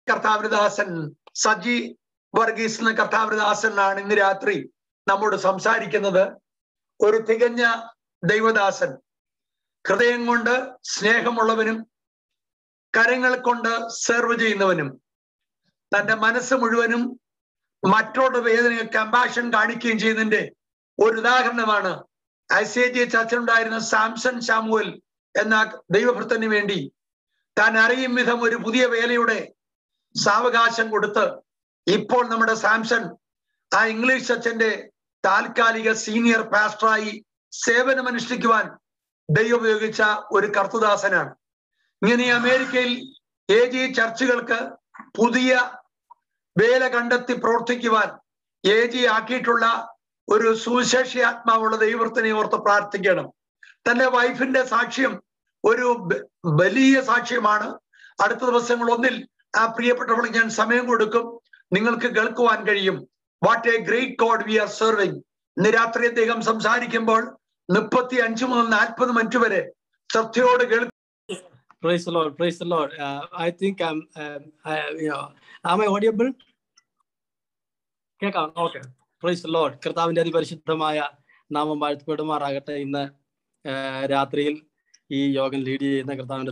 കർത്താവൃദാസൻ സജി വർഗീസ് എന്ന കർത്താവൃദാസനാണ് ഇന്ന് രാത്രി നമ്മോട് സംസാരിക്കുന്നത് ഒരു തികഞ്ഞ ദൈവദാസൻ ഹൃദയം കൊണ്ട് സ്നേഹമുള്ളവനും കരങ്ങൾ കൊണ്ട് സെർവ് ചെയ്യുന്നവനും തന്റെ മനസ്സ് മുഴുവനും മറ്റോട് വേദന കമ്പാഷൻ കാണിക്കുകയും ചെയ്യുന്നതിന്റെ ഒരു ഉദാഹരണമാണ് ഐ സി ജി ചർച്ചിലുണ്ടായിരുന്ന സാംസൺ സാമുവൽ എന്ന ദൈവഭൃത്തന് വേണ്ടി താൻ അറിയും വിധം ഒരു പുതിയ വേലയുടെ സാവകാശം കൊടുത്ത് ഇപ്പോൾ നമ്മുടെ സാംസൺ ആ ഇംഗ്ലീഷ് ചർച്ചിന്റെ താൽക്കാലിക സീനിയർ പാസ്റ്ററായി സേവനമനുഷ്ഠിക്കുവാൻ ദൈവം ഉപയോഗിച്ച ഒരു കർത്തുദാസനാണ് ഇങ്ങനെ അമേരിക്കയിൽ എ ജി ചർച്ചുകൾക്ക് പുതിയ വേല കണ്ടെത്തി പ്രവർത്തിക്കുവാൻ എ ജി ആക്കിയിട്ടുള്ള ഒരു സുവിശേഷാത്മാവുള്ള ദൈവത്തിനെ ഓർത്ത് പ്രാർത്ഥിക്കണം തന്റെ വൈഫിന്റെ സാക്ഷ്യം ഒരു വലിയ സാക്ഷ്യമാണ് അടുത്ത ദിവസങ്ങൾ ഒന്നിൽ ആ പ്രിയപ്പെട്ടവർക്ക് ഞാൻ സമയം കൊടുക്കും നിങ്ങൾക്ക് കേൾക്കുവാൻ കഴിയും what a great God we are serving ഇന്ന് രാത്രി അദ്ദേഹം സംസാരിക്കുമ്പോൾ മുപ്പത്തി അഞ്ച് മുതൽ നാൽപ്പത് മിനിറ്റ് വരെ ശ്രദ്ധയോട് കേൾക്കും Praise the Lord. Praise the Lord. Uh, I think I'm, um, I, you know, am I audible? കേൾക്കാം ഓക്കെ പ്രൈസ് the Lord. കർത്താവിന്റെ അതിപരിശുദ്ധമായ നാമം വാഴ്ത്തപ്പെടുമാറാകട്ടെ ഇന്ന് രാത്രിയിൽ ഈ യോഗം ലീഡ് ചെയ്യുന്ന കർത്താവിന്റെ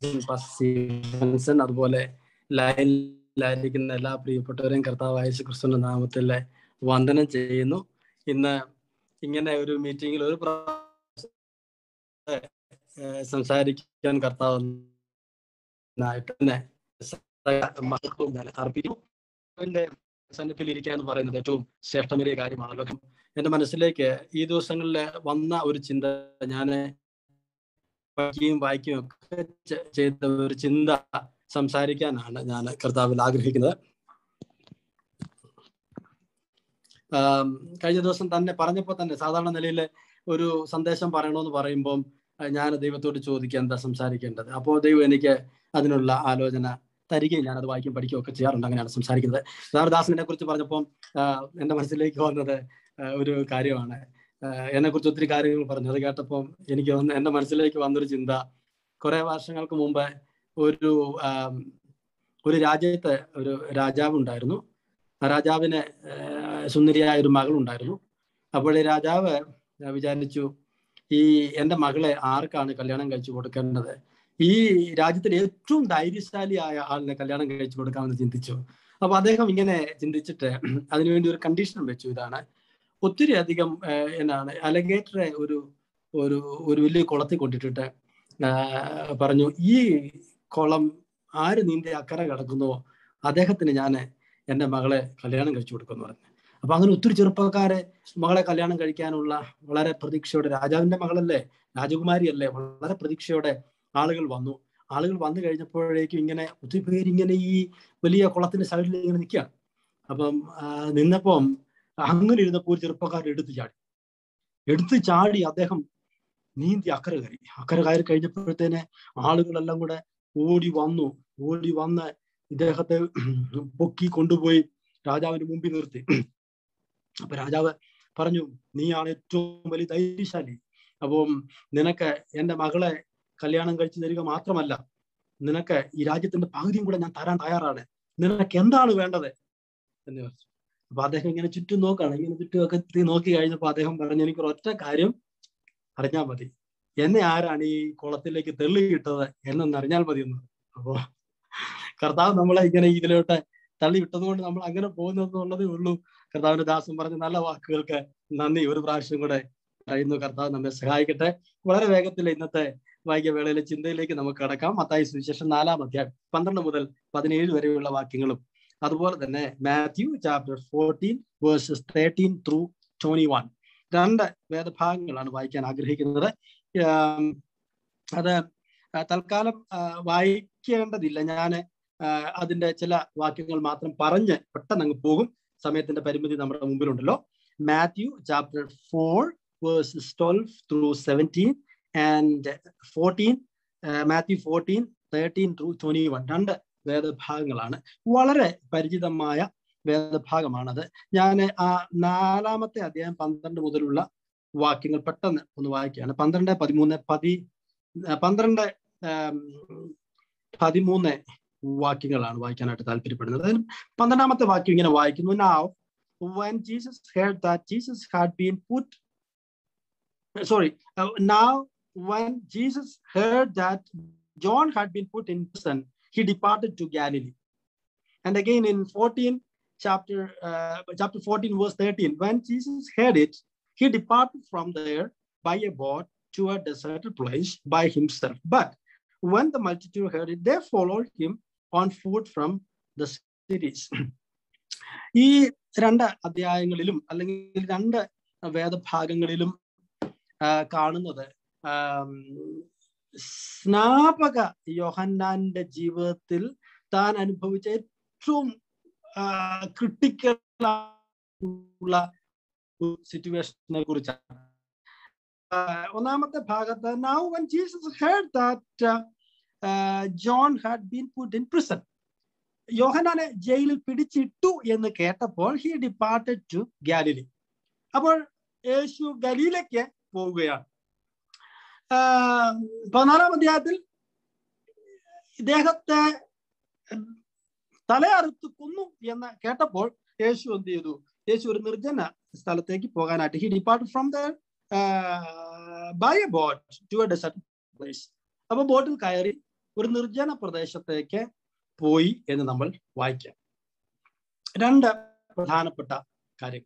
ദാസൻ അതുപോലെ ലൈനിലായിരിക്കുന്ന എല്ലാ പ്രിയപ്പെട്ടവരെയും കർത്താവ് യേശു ക്രിസ്തുവിന്റെ നാമത്തിൽ വന്ദനം ചെയ്യുന്നു ഇന്ന് ഇങ്ങനെ ഒരു മീറ്റിംഗിൽ ഒരു സംസാരിക്കാൻ കർത്താവ് തന്നെ അർപ്പിക്കും സന്നിധിയിൽ ഇരിക്കുക എന്ന് പറയുന്നത് ഏറ്റവും ശ്രേഷ്ഠമേറിയ കാര്യമാണല്ലോ എന്റെ മനസ്സിലേക്ക് ഈ ദിവസങ്ങളിൽ വന്ന ഒരു ചിന്ത ഞാൻ പഠിക്കുകയും വായിക്കുകയും ഒക്കെ ചെയ്ത ഒരു ചിന്ത സംസാരിക്കാനാണ് ഞാൻ കർത്താവിൽ ആഗ്രഹിക്കുന്നത് കഴിഞ്ഞ ദിവസം തന്നെ പറഞ്ഞപ്പോൾ തന്നെ സാധാരണ നിലയിൽ ഒരു സന്ദേശം പറയണമെന്ന് പറയുമ്പം ഞാൻ ദൈവത്തോട് ചോദിക്കുക എന്താ സംസാരിക്കേണ്ടത് അപ്പോൾ ദൈവം എനിക്ക് അതിനുള്ള ആലോചന തരികയും ഞാൻ അത് വായിക്കും പഠിക്കുകയും ഒക്കെ ചെയ്യാറുണ്ട് അങ്ങനെയാണ് സംസാരിക്കുന്നത് ദാസനെ കുറിച്ച് പറഞ്ഞപ്പോൾ എൻ്റെ മനസ്സിലേക്ക് വന്നത് ഒരു കാര്യമാണ് എന്നെ കുറിച്ച് ഒത്തിരി കാര്യങ്ങൾ പറഞ്ഞു അത് കേട്ടപ്പോൾ എനിക്ക് വന്ന് എൻ്റെ മനസ്സിലേക്ക് വന്നൊരു ചിന്ത കുറെ വർഷങ്ങൾക്ക് മുമ്പ് ഒരു ഒരു രാജ്യത്ത് ഒരു രാജാവ് ഉണ്ടായിരുന്നു ആ രാജാവിന് സുന്ദരിയായ ഒരു മകളുണ്ടായിരുന്നു അപ്പോൾ രാജാവ് വിചാരിച്ചു ഈ എൻ്റെ മകളെ ആർക്കാണ് കല്യാണം കഴിച്ചു കൊടുക്കേണ്ടത് ഈ രാജ്യത്തിലെ ഏറ്റവും ധൈര്യശാലിയായ ആളിനെ കല്യാണം കഴിച്ചു കൊടുക്കാമെന്ന് ചിന്തിച്ചു അപ്പൊ അദ്ദേഹം ഇങ്ങനെ ചിന്തിച്ചിട്ട് അതിനുവേണ്ടി ഒരു കണ്ടീഷൻ വെച്ചു ഇതാണ് ഒത്തിരി അധികം എന്നാണ് അലഗേറ്ററെ ഒരു ഒരു ഒരു വലിയ കുളത്തിൽ കൊണ്ടിട്ടിട്ട് പറഞ്ഞു ഈ കുളം ആര് നീന്തി അക്കരെ കിടക്കുന്നുവോ അദ്ദേഹത്തിന് ഞാൻ എൻ്റെ മകളെ കല്യാണം കഴിച്ചു കൊടുക്കുമെന്ന് പറഞ്ഞു അപ്പൊ അങ്ങനെ ഒത്തിരി ചെറുപ്പക്കാരെ മകളെ കല്യാണം കഴിക്കാനുള്ള വളരെ പ്രതീക്ഷയോടെ രാജാവിന്റെ മകളല്ലേ രാജകുമാരിയല്ലേ വളരെ പ്രതീക്ഷയോടെ ആളുകൾ വന്നു ആളുകൾ വന്നു കഴിഞ്ഞപ്പോഴേക്കും ഇങ്ങനെ ഒത്തിരി പേര് ഇങ്ങനെ ഈ വലിയ കുളത്തിന്റെ സൈഡിൽ ഇങ്ങനെ നിൽക്കുകയാണ് അപ്പം നിന്നപ്പം അങ്ങനെ ഇരുന്നപ്പോൾ ഒരു ചെറുപ്പക്കാരൻ എടുത്തു ചാടി എടുത്തു ചാടി അദ്ദേഹം നീന്തി അക്കരെ കയറി അക്കരെ കയറി കഴിഞ്ഞപ്പോഴത്തേനെ ആളുകളെല്ലാം കൂടെ ഓടി വന്നു ഓടി വന്ന് ഇദ്ദേഹത്തെ പൊക്കി കൊണ്ടുപോയി രാജാവിന്റെ മുമ്പിൽ നിർത്തി അപ്പൊ രാജാവ് പറഞ്ഞു നീയാണ് ഏറ്റവും വലിയ ധൈര്യശാലി അപ്പം നിനക്ക് എൻ്റെ മകളെ കല്യാണം കഴിച്ചു തരിക മാത്രമല്ല നിനക്ക് ഈ രാജ്യത്തിന്റെ പകുതിയും കൂടെ ഞാൻ തരാൻ തയ്യാറാണ് നിനക്ക് എന്താണ് വേണ്ടത് എന്ന് പറഞ്ഞു അപ്പൊ അദ്ദേഹം ഇങ്ങനെ ചുറ്റും നോക്കാണ് ഇങ്ങനെ ചുറ്റുമൊക്കെ നോക്കി കഴിഞ്ഞപ്പോ അദ്ദേഹം പറഞ്ഞു എനിക്ക് ഒറ്റ കാര്യം അറിഞ്ഞാൽ മതി എന്നെ ആരാണ് ഈ കുളത്തിലേക്ക് തെള്ളിയിട്ടത് എന്നൊന്ന് അറിഞ്ഞാൽ മതി എന്ന് അപ്പോ കർത്താവ് നമ്മളെ ഇങ്ങനെ ഇതിലോട്ട് തള്ളി വിട്ടതുകൊണ്ട് നമ്മൾ അങ്ങനെ പോകുന്നതെന്നുള്ളതേ ഉള്ളൂ കർത്താവിന്റെ ദാസൻ പറഞ്ഞ നല്ല വാക്കുകൾക്ക് നന്ദി ഒരു പ്രാവശ്യം കൂടെ പറയുന്നു കർത്താവ് നമ്മെ സഹായിക്കട്ടെ വളരെ വേഗത്തിൽ ഇന്നത്തെ വൈകിയ വേളയിലെ ചിന്തയിലേക്ക് നമുക്ക് കടക്കാം മത്തായി സുവിശേഷം നാലാം അധ്യായം പന്ത്രണ്ട് മുതൽ പതിനേഴ് വരെയുള്ള വാക്യങ്ങളും അതുപോലെ തന്നെ Matthew chapter fourteen verses thirteen through twenty one രണ്ട് വേദഭാഗങ്ങളാണ് വായിക്കാൻ ആഗ്രഹിക്കുന്നത് അത് തൽക്കാലം വായിക്കേണ്ടതില്ല ഞാൻ അതിന്റെ ചില വാക്യങ്ങൾ മാത്രം പറഞ്ഞ് പെട്ടെന്ന് അങ്ങ് പോകും സമയത്തിന്റെ പരിമിതി നമ്മുടെ മുമ്പിലുണ്ടല്ലോ Matthew chapter four verses twelve through seventeen and fourteen Matthew fourteen thirteen through twenty one രണ്ട് വേദഭാഗങ്ങളാണ് വളരെ പരിചിതമായ വേദഭാഗമാണത് ഞാൻ ആ നാലാമത്തെ അധ്യായം പന്ത്രണ്ട് മുതലുള്ള വാക്യങ്ങൾ പെട്ടെന്ന് ഒന്ന് വായിക്കുകയാണ് പന്ത്രണ്ട് പതിമൂന്ന് പതി പന്ത്രണ്ട് പതിമൂന്ന് വാക്യങ്ങളാണ് വായിക്കാനായിട്ട് താല്പര്യപ്പെടുന്നത് അതിന് പന്ത്രണ്ടാമത്തെ വാക്യം ഇങ്ങനെ വായിക്കുന്നു now when jesus heard that jesus had been put sorry uh, now when jesus heard that john had been put in prison he departed to galilee and again in 14 chapter uh, chapter 14 verse 13 when jesus heard it he departed from there by a boat to a deserted place by himself but when the multitude heard it they followed him on foot from the cities ഈ രണ്ട് അധ്യായങ്ങളിലും അല്ലെങ്കിൽ രണ്ട് വേദഭാഗങ്ങളിലും ആ, കാണുന്നത് ആം, സ്നാപക യോഹന്നാന്റെ ജീവിതത്തിൽ താൻ അനുഭവിച്ച ഏറ്റവും ക്രിട്ടിക്കൽ ഉള്ള സിറ്റുവേഷനെ കുറിച്ചാണ് ആഹ് ഒന്നാമത്തെ ഭാഗത്ത് now when Jesus heard that uh, uh, John had been put in prison യോഹനാനെ ജയിലിൽ പിടിച്ചിട്ടു എന്ന് കേട്ടപ്പോൾ ഹി ഡിപ്പാർട്ടഡ് ടു ഗാലിലി അപ്പോൾ യേശു ഗലീലയ്ക്ക് പോവുകയാണ് ആഹ് പതിനാലാം അധ്യായത്തിൽ ഇദ്ദേഹത്തെ തലയറുത്ത് കൊന്നു എന്ന് കേട്ടപ്പോൾ യേശു എന്ത് ചെയ്തു യേശു ഒരു നിർജ്ജന സ്ഥലത്തേക്ക് പോകാനായിട്ട് he depart from the by a boat to a desert place അപ്പൊ ബോട്ടിൽ കയറി ഒരു നിർജ്ജന പ്രദേശത്തേക്ക് പോയി എന്ന് നമ്മൾ വായിക്കാം രണ്ട് പ്രധാനപ്പെട്ട കാര്യം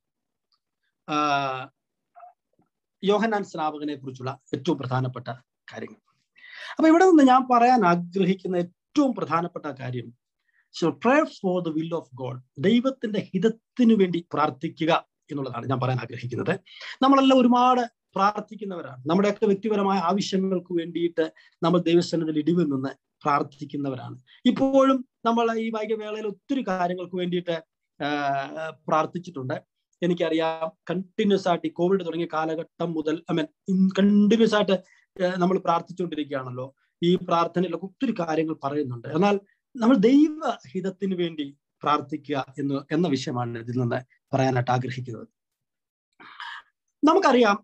ആഹ് യോഹന്നാൻ സ്നാപകനെ കുറിച്ചുള്ള ഏറ്റവും പ്രധാനപ്പെട്ട കാര്യങ്ങൾ അപ്പൊ ഇവിടെ നിന്ന് ഞാൻ പറയാൻ ആഗ്രഹിക്കുന്ന ഏറ്റവും പ്രധാനപ്പെട്ട കാര്യം pray for the will of God ദൈവത്തിന്റെ ഹിതത്തിനു വേണ്ടി പ്രാർത്ഥിക്കുക എന്നുള്ളതാണ് ഞാൻ പറയാൻ ആഗ്രഹിക്കുന്നത് നമ്മളെല്ലാം ഒരുപാട് പ്രാർത്ഥിക്കുന്നവരാണ് നമ്മുടെയൊക്കെ വ്യക്തിപരമായ ആവശ്യങ്ങൾക്ക് വേണ്ടിയിട്ട് നമ്മൾ ദൈവസന്നിധിയിൽ ഇടിവിൽ നിന്ന് പ്രാർത്ഥിക്കുന്നവരാണ് ഇപ്പോഴും നമ്മൾ ഈ വൈകവേളയിൽ ഒത്തിരി കാര്യങ്ങൾക്ക് വേണ്ടിയിട്ട് പ്രാർത്ഥിച്ചിട്ടുണ്ട് എനിക്കറിയാം കണ്ടിന്യൂസ് ആയിട്ട് ഈ കോവിഡ് തുടങ്ങിയ കാലഘട്ടം മുതൽ ഐ മീൻ കണ്ടിന്യൂസ് ആയിട്ട് നമ്മൾ പ്രാർത്ഥിച്ചുകൊണ്ടിരിക്കുകയാണല്ലോ ഈ പ്രാർത്ഥനയിലൊക്കെ ഒത്തിരി കാര്യങ്ങൾ പറയുന്നുണ്ട് എന്നാൽ നമ്മൾ ദൈവഹിതത്തിന് വേണ്ടി പ്രാർത്ഥിക്കുക എന്ന് എന്ന വിഷയമാണ് ഇതിൽ നിന്ന് പറയാനായിട്ട് ആഗ്രഹിക്കുന്നത് നമുക്കറിയാം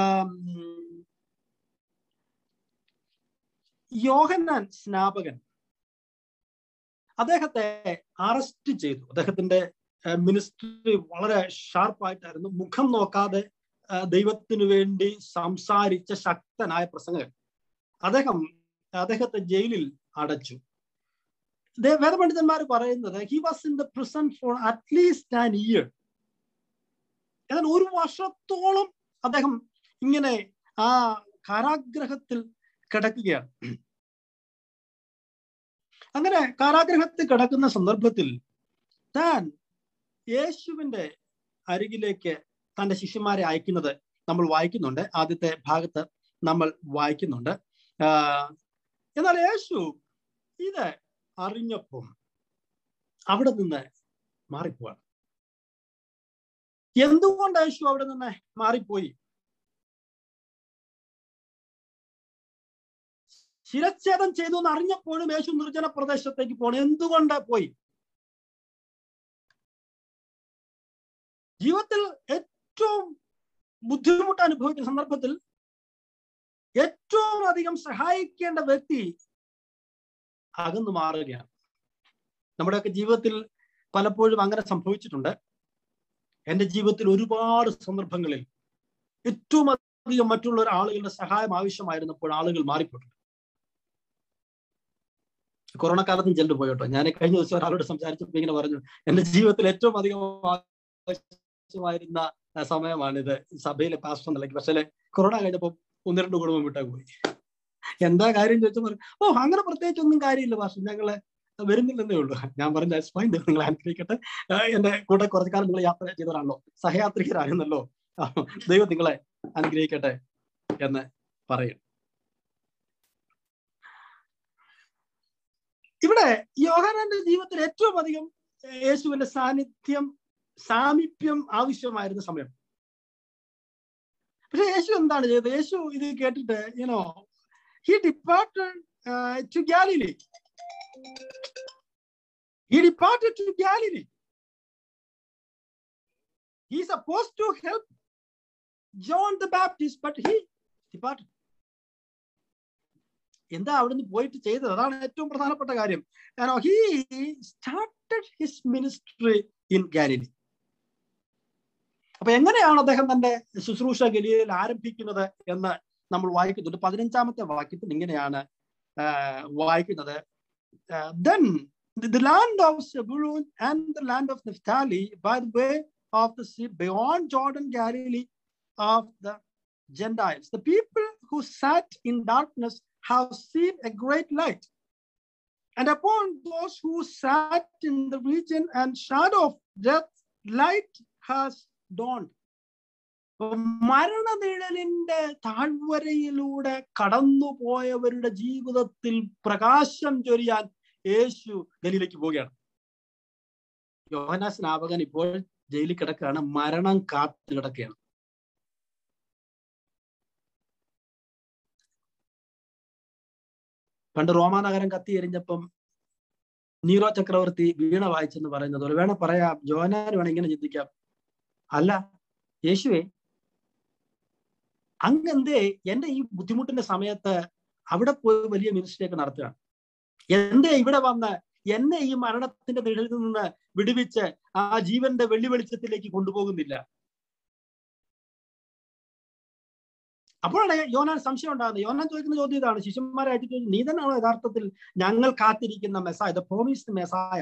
യോഹന്നാൻ സ്നാപകൻ അദ്ദേഹത്തെ അറസ്റ്റ് ചെയ്തു അദ്ദേഹത്തിന്റെ മിനിസ്ട്രി വളരെ ഷാർപ്പായിട്ടായിരുന്നു മുഖം നോക്കാതെ ദൈവത്തിനു വേണ്ടി സംസാരിച്ച ശക്തനായ പ്രസംഗകൻ അദ്ദേഹം അദ്ദേഹത്തെ ജയിലിൽ അടച്ചു വേദപണ്ഡിതന്മാർ പറയുന്നത് he was in the prison for at least an year എന്നാൽ ഒരു വർഷത്തോളം അദ്ദേഹം ഇങ്ങനെ ആ കാരാഗ്രഹത്തിൽ കിടക്കുകയാണ് അങ്ങനെ കാരാഗ്രഹത്തിൽ കിടക്കുന്ന സന്ദർഭത്തിൽ താൻ യേശുവിന്റെ അരികിലേക്ക് തന്റെ ശിഷ്യന്മാരെ അയക്കുന്നത് നമ്മൾ വായിക്കുന്നുണ്ട് ആദ്യത്തെ ഭാഗത്ത് നമ്മൾ വായിക്കുന്നുണ്ട് എന്നാൽ യേശു ഇത് അറിഞ്ഞപ്പം അവിടെ നിന്ന് മാറിപ്പോവാണ് എന്തുകൊണ്ട് യേശു അവിടെ നിന്ന് മാറിപ്പോയി ശിരച്ഛേദം ചെയ്തു എന്ന് അറിഞ്ഞപ്പോഴും യേശു നിർജ്ജന പ്രദേശത്തേക്ക് പോകണം എന്തുകൊണ്ട് പോയി ജീവിതത്തിൽ ഏറ്റവും ബുദ്ധിമുട്ട് അനുഭവിക്കുന്ന സന്ദർഭത്തിൽ ഏറ്റവും അധികം സഹായിക്കേണ്ട വ്യക്തി അകന്നു മാറുകയാണ് നമ്മുടെയൊക്കെ ജീവിതത്തിൽ പലപ്പോഴും അങ്ങനെ സംഭവിച്ചിട്ടുണ്ട് എൻ്റെ ജീവിതത്തിൽ ഒരുപാട് സന്ദർഭങ്ങളിൽ ഏറ്റവും അധികം മറ്റുള്ള ആളുകളുടെ സഹായം ആവശ്യമായിരുന്നപ്പോൾ ആളുകൾ മാറിപ്പോയിട്ടുണ്ട് കൊറോണ കാലത്തും ചെല്ലു പോയോട്ടോ ഞാൻ കഴിഞ്ഞ ദിവസം ഒരാളോട് സംസാരിച്ചപ്പോൾ ഇങ്ങനെ പറഞ്ഞു എൻ്റെ ജീവിതത്തിൽ ഏറ്റവും അധികം ആവശ്യമായിരുന്ന സമയമാണിത് സഭയിലെ പാസ്റ്റർ നിലയ്ക്ക് പക്ഷേ കൊറോണ കഴിഞ്ഞപ്പോൾ ഒന്ന് രണ്ട് കുടുംബം വിട്ടാ പോയി എന്താ കാര്യം ചോദിച്ചാൽ പറയും ഓ അങ്ങനെ പ്രത്യേകിച്ച് ഒന്നും കാര്യമില്ല പാസ്റ്റർ ഞങ്ങള് വരുന്നില്ലെന്നേ ഉള്ളൂ ഞാൻ പറഞ്ഞ ഫൈൻ നിങ്ങൾ അനുഗ്രഹിക്കട്ടെ എന്റെ കൂടെ കുറച്ചു കാലം നിങ്ങൾ യാത്ര ചെയ്തവരാണല്ലോ സഹയാത്രികരായിരുന്നല്ലോ ദൈവം നിങ്ങളെ അനുഗ്രഹിക്കട്ടെ എന്ന് പറയും ഇവിടെ യോഹനാന്റെ ജീവിതത്തിൽ ഏറ്റവും അധികം യേശുവിന്റെ സാന്നിധ്യം സാമീപ്യം ആവശ്യമായിരുന്ന സമയം പക്ഷെ യേശു എന്താണ് ചെയ്തത് യേശു ഇത് കേട്ടിട്ട് you know he departed to Galilee he departed to Galilee he suppose to help John the Baptist but he departed എന്താ അവിടുന്ന് പോയിട്ട് ചെയ്തത് അതാണ് ഏറ്റവും പ്രധാനപ്പെട്ട കാര്യം he started his ministry in Galilee അപ്പൊ എങ്ങനെയാണ് അദ്ദേഹം തന്റെ ശുശ്രൂഷ ഗലിയിൽ ആരംഭിക്കുന്നത് എന്ന് നമ്മൾ വായിക്കുന്നുണ്ട് പതിനഞ്ചാമത്തെ വാക്യത്തിൽ ഇങ്ങനെയാണ് വായിക്കുന്നത് then the land of Zebulun and the land of Naphtali by the way of the sea beyond Jordan Galilee of the Gentiles. The people who sat in darkness have seen a great light. And upon those who sat in the region and shadow of death, light has dawned. മരണനിഴലിന്റെ താഴ്വരയിലൂടെ കടന്നുപോയവരുടെ ജീവിതത്തിൽ പ്രകാശം ചൊരിയാൻ യേശു ഗലിയിലേക്ക് പോവുകയാണ് യോഹന സ്നാപകൻ ഇപ്പോൾ ജയിലിൽ കിടക്കുകയാണ് മരണം കാത്തു കിടക്കുകയാണ് പണ്ട് റോമാനഗരം കത്തി എരിഞ്ഞപ്പം നീറോ ചക്രവർത്തി വീണ വായിച്ചെന്ന് പറയുന്നത് ഒരു വേണം പറയാം ജോനാൻ വേണം ഇങ്ങനെ ചിന്തിക്കാം അല്ല യേശുവേ അങ്ങെന്തേ എന്റെ ഈ ബുദ്ധിമുട്ടിന്റെ സമയത്ത് അവിടെ പോയി വലിയ മിനിസ്ട്രി ഒക്കെ നടത്തുകയാണ് എന്തേ ഇവിടെ വന്ന് എന്നെ ഈ മരണത്തിന്റെ നിഴലിൽ നിന്ന് വിടുവിച്ച് ആ ജീവന്റെ വെള്ളി വെളിച്ചത്തിലേക്ക് കൊണ്ടുപോകുന്നില്ല അപ്പോഴാണ് യോനാൻ സംശയം ഉണ്ടാകുന്നത് യോനാൻ ചോദിക്കുന്ന ചോദ്യം ഇതാണ് ശിഷ്യന്മാരായിട്ട് ചോദിച്ചു നീ തന്നെയാണോ യഥാർത്ഥത്തിൽ ഞങ്ങൾ കാത്തിരിക്കുന്ന മെസായ ദ പ്രോമിസ്ഡ് മെസായ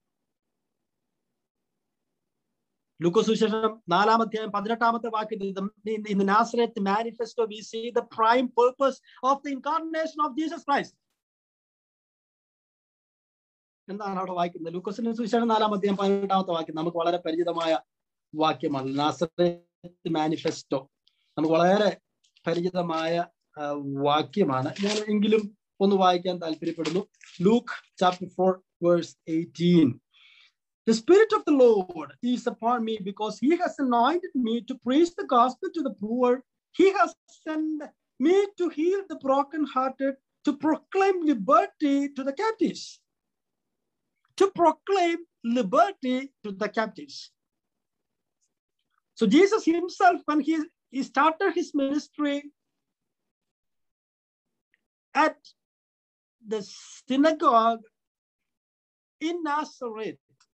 ലുക്കോസുശേഷം നാലാമധ്യായം പതിനെട്ടാമത്തെ വാക്യത്തിൽ in Nazareth manifesto we see the prime purpose of the incarnation of Jesus Christ എന്താണ് അവിടെ വായിക്കുന്നത് ലൂക്കോസിന്റെ സുവിശേഷം നാലാം അധ്യായം പതിനെട്ടാമത്തെ വാക്യം നമുക്ക് വളരെ പരിചിതമായ വാക്യമാണ് നാസറത്ത് മാനിഫെസ്റ്റോ നമുക്ക് വളരെ പരിചിതമായ വാക്യമാണ് ഞാൻ എങ്കിലും ഒന്ന് വായിക്കാൻ താല്പര്യപ്പെടുന്നു Luke chapter four verse eighteen The Spirit of the Lord is upon me because He has anointed me to preach the gospel to the poor. He has sent me to heal the brokenhearted, to proclaim liberty to the captives, to proclaim liberty to the captives. So Jesus himself, when he, he started his ministry at the synagogue in Nazareth,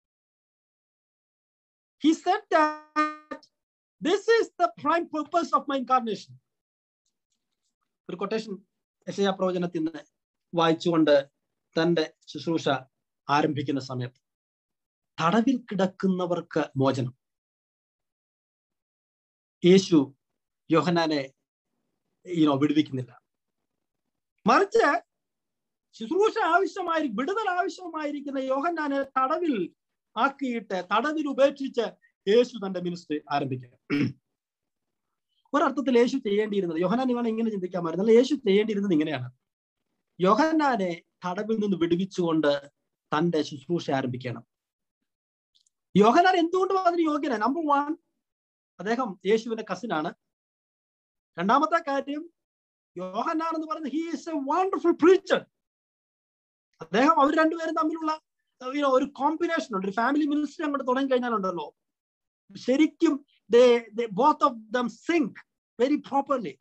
he said that this is the prime purpose of my incarnation. ഒരു quotation യശയ പ്രവചനത്തിൽ നിന്ന് വായിച്ചുകൊണ്ട് തന്റെ ശുശ്രൂഷ ആരംഭിക്കുന്ന സമയത്ത് തടവിൽ കിടക്കുന്നവർക്ക് മോചനം യേശു യോഹനാനെ ഈനോ വിടുവിക്കുന്നില്ല മറിച്ച് ശുശ്രൂഷ ആവശ്യമായി വിടുതൽ ആവശ്യമായിരിക്കുന്ന യോഹന്നാനെ തടവിൽ ആക്കിയിട്ട് തടവിൽ ഉപേക്ഷിച്ച് യേശു തന്റെ മിനിസ്ട്രി ആരംഭിക്കുക ഒരർത്ഥത്തിൽ യേശു ചെയ്യേണ്ടിയിരുന്നത് യോഹനാൻ ഇവൻ ഇങ്ങനെ ചിന്തിക്കാമായിരുന്നു അല്ല യേശു ചെയ്യേണ്ടിയിരുന്നത് ഇങ്ങനെയാണ് യോഹന്നാനെ തടവിൽ നിന്ന് വിടുവിച്ചുകൊണ്ട് തന്റെ ശുശ്രൂഷ ആരംഭിക്കണം യോഹനാൻ എന്തുകൊണ്ടും അതിന് യോഗ്യനാണ് നമ്പർ വൺ അദ്ദേഹം യേശുവിന്റെ കസിനാണ് രണ്ടാമത്തെ കാര്യം യോഹന്നാൻ എന്ന് പറയുന്നത് he is a wonderful preacher അദ്ദേഹം അവർ രണ്ടുപേരും തമ്മിലുള്ള ഒരു കോമ്പിനേഷൻ ഉണ്ട് ഒരു ഫാമിലി മിനിസ്റ്ററി അങ്ങോട്ട് തുടങ്ങി കഴിഞ്ഞാലുണ്ടല്ലോ ശരിക്കും both of them sync very properly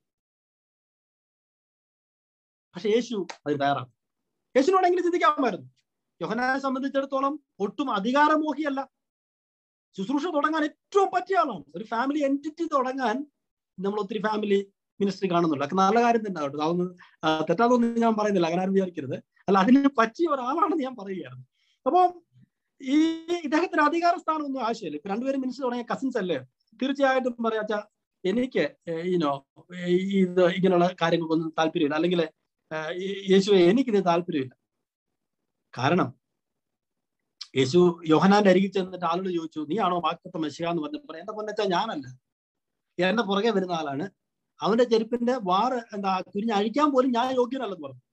പക്ഷെ യേശു അത് തയ്യാറാണ് യേശുവിനോട് എങ്ങനെ ചിന്തിക്കാമായിരുന്നു യോഹനാനെ സംബന്ധിച്ചിടത്തോളം ഒട്ടും അധികാരമോഹിയല്ല ശുശ്രൂഷ തുടങ്ങാൻ ഏറ്റവും പറ്റിയ ആളാണ് ഒരു ഫാമിലി എൻറ്റിറ്റി തുടങ്ങാൻ നമ്മൾ ഒത്തിരി ഫാമിലി മിനിസ്ട്രി കാണുന്നുള്ളൂ അതൊക്കെ നല്ല കാര്യം തന്നെ കേട്ടോ അതൊന്നും തെറ്റാതൊന്നും ഞാൻ പറയുന്നില്ല അങ്ങനെ ആരും വിചാരിക്കരുത് അല്ല അതിന് പറ്റിയ ഒരാളാണെന്ന് ഞാൻ പറയുകയായിരുന്നു അപ്പോൾ ഈ ഇദ്ദേഹത്തിന് അധികാര സ്ഥാനം ഒന്നും ആവശ്യമില്ല ഇപ്പൊ രണ്ടുപേരും മിനിസ്റ്റർ തുടങ്ങിയ കസിൻസ് അല്ലേ തീർച്ചയായിട്ടും പറയാച്ച എനിക്ക് ഈനോ ഇത് ഇങ്ങനെയുള്ള കാര്യങ്ങൾക്കൊന്നും താല്പര്യമില്ല അല്ലെങ്കിൽ യേശു എനിക്കിത് താല്പര്യമില്ല കാരണം യേശു യോഹനാന്റെ അരികിൽ ചെന്നിട്ട് ആളോട് ചോദിച്ചു നീ ആണോ വാക്കത്തെ മെസ്സിയ എന്ന് പറഞ്ഞപ്പോൾ എന്റെ പൊന്നച്ച ഞാനല്ല എന്റെ പുറകെ വരുന്ന ആളാണ് അവന്റെ ചെരുപ്പിന്റെ വാറ് എന്താ കുരിഞ്ഞ് അഴിക്കാൻ പോലും ഞാൻ യോഗ്യനല്ലെന്ന് പറഞ്ഞു